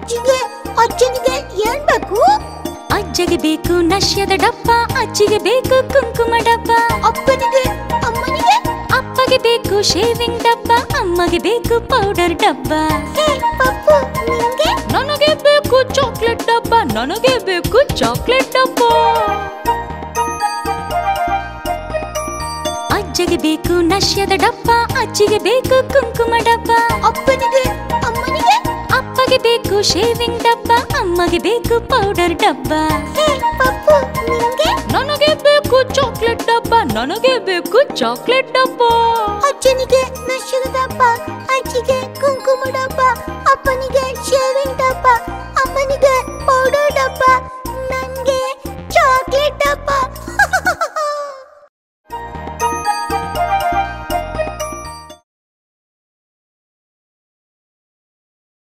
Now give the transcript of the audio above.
ಅಜ್ಜಿಗೆ ಅಜ್ಜನಿಗೆ ಏನ್ ಬೇಕು ಅಜ್ಜಗೆ ಬೇಕು ನಶ್ಯದ ಡಬ್ಬ ಅಜ್ಜಿಗೆ ಬೇಕು ಕುಂಕುಮ ಡಬ್ಬ ಅಪ್ಪನಿಗೆ ಅಮ್ಮನಿಗೆ ಅಪ್ಪಗೆ ಬೇಕು ಶೇವಿಂಗ್ ಡಬ್ಬ ಅಮ್ಮಗೆ ಬೇಕು ಪೌಡರ್ ಡಬ್ಬ ಹೇ ಪಪ್ಪು ನಿಂಗೆ ನನಗೆ ಬೇಕು ಚಾಕ್ಲೇಟ್ ಡಬ್ಬ ನನಗೆ ಬೇಕು ಚಾಕ್ಲೇಟ್ ಡಬ್ಬ ಅಜ್ಜಗೆ ಬೇಕು ನಶ್ಯದ ಡಬ್ಬ ಅಜ್ಜಿಗೆ ಬೇಕು ಕುಂಕುಮ ಡಬ್ಬ ಅಪ್ಪನಿಗೆ ಅಮ್ಮನಿಗೆ ಅಪ್ಪಗೆ ಬೇಕು ಶೇವಿಂಗ್ ಡಬ್ಬ ಅಮ್ಮಗೆ ಬೇಕು ಪೌಡರ್ ಡಬ್ಬ ಹೇ ಪಪ್ಪು ನಿಂಗೆ ನನಗೆ ಬೇಕು ಚಾಕ್ಲೇಟ್ ಡಬ್ಬ ನನಗೆ ಬೇಕು ಚಾಕ್ಲೇಟ್ ಡಬ್ಬ ಅಜ್ಜನಿಗೆ ನಶ್ಯದ ಡಬ್ಬ ಅಜ್ಜಿಗೆ ಕುಂಕುಮ